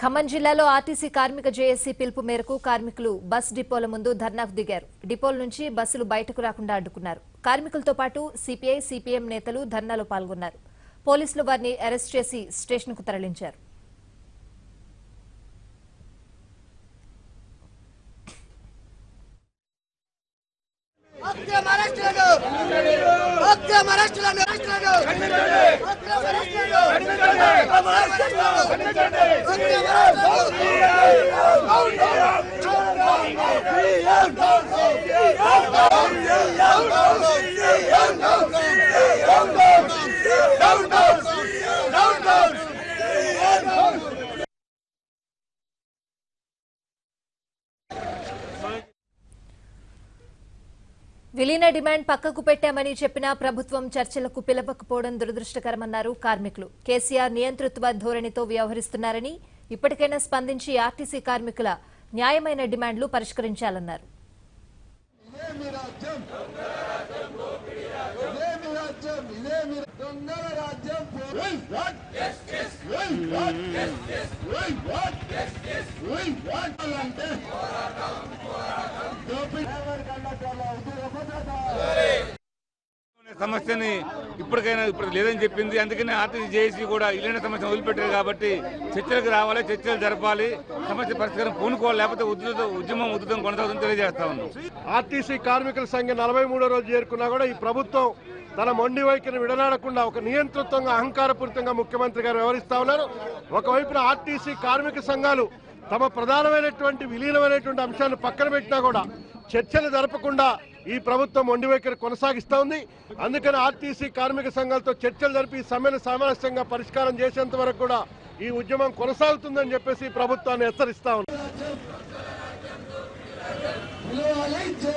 ఖమ్మం జిల్లాలో ఆర్టీసీ కార్మిక జేఏసీ పిలుపు మేరకు కార్మికులు బస్ డిపోల ముందు ధర్నాకు దిగారు డిపోల నుంచి బస్సులు బయటకు రాకుండా అడ్డుకున్నారు కార్మికులతో పాటు సిపిఐ సిపిఎం నేతలు ధర్నాలో పాల్గొన్నారు పోలీసులు వారిని అరెస్ట్ చేసి స్టేషన్కు తరలించారు అక్రమ అరెస్టులను అక్రమ అరెస్టులను అరెస్టులను అక్రమ అరెస్టులను అక్రమ అరెస్టులను అక్రమ అరెస్టులను విలీన డిమాండ్ పక్కకు పెట్టామని చెప్పినా ప్రభుత్వం చర్చలకు పిలవకపోవడం దురదృష్టకరమన్నారు కార్మికులు కేసీఆర్ నియంతృత్వ ధోరణితో వ్యవహరిస్తున్నారని ఇప్పటికైనా స్పందించి ఆర్టీసీ కార్మికుల న్యాయమైన డిమాండ్లు పరిష్కరించాలన్నారు ఇదేమి రాజ్యం ఇదేమి రాజ్యం ఇదేమి దొంగల రాజ్యం Will what? Yes, yes. Will what? Yes, yes. Will what? Yes, yes. Will what? అంటే దోపిడీ డ్రైవర్ కండక్టర్ల ఉద్యోగ భద్రత సమస్యని ఇప్పటికైనా ఇప్పుడు లేదని చెప్పింది అందుకని ఆర్టీసీ జేఏసీ కూడా ఇల్లిన సమస్యను వదిలిపెట్టారు కాబట్టి చర్చలకు రావాలి చర్చలు జరపాలి సమస్య పరిష్కారం పూనుకోవాలి లేకపోతే ఉద్యోగ ఉద్యమం ఉద్యమం కొనసాగుతుందని తెలియజేస్తా ఉన్నాం ఆర్టీసీ కార్మికుల సంఘం నలభై మూడో రోజు చేరుకున్నా కూడా ఈ ప్రభుత్వం తన మొండి వైఖరిని విడనాడకుండా ఒక నియంతృత్వంగా అహంకారపూరితంగా ముఖ్యమంత్రి గారు వ్యవహరిస్తా ఉన్నారు ఒకవైపున ఆర్టీసీ కార్మిక సంఘాలు తమ ప్రధానమైనటువంటి విలీనమైనటువంటి అంశాన్ని పక్కన పెట్టినా కూడా చర్చలు జరపకుండా ఈ ప్రభుత్వం మొండి వైఖరి కొనసాగిస్తా ఉంది అందుకని ఆర్టీసీ కార్మిక సంఘాలతో చర్చలు జరిపి ఈ సమ్మెను సామరస్యంగా పరిష్కారం చేసేంత వరకు కూడా ఈ ఉద్యమం కొనసాగుతుందని చెప్పేసి ఈ ప్రభుత్వాన్ని హెచ్చరిస్తా ఉంది విలువలై జై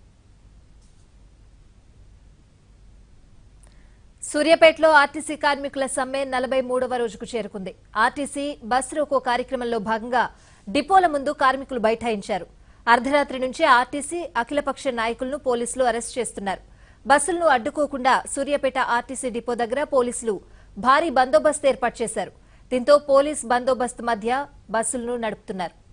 సూర్యాపేటలో ఆర్టీసీ కార్మికుల సమ్మె నలభై మూడవ రోజుకు చేరుకుంది ఆర్టీసీ బస్ రోకో కార్యక్రమంలో భాగంగా డిపోల ముందు కార్మికులు బైఠాయించారు అర్ధరాత్రి నుంచే ఆర్టీసీ అఖిలపక్ష నాయకులను పోలీసులు అరెస్ట్ చేస్తున్నారు బస్సులను అడ్డుకోకుండా సూర్యాపేట ఆర్టీసీ డిపో దగ్గర పోలీసులు భారీ బందోబస్తు ఏర్పాటు చేశారు దీంతో పోలీస్ బందోబస్తు మధ్య బస్సులను నడుపుతున్నారు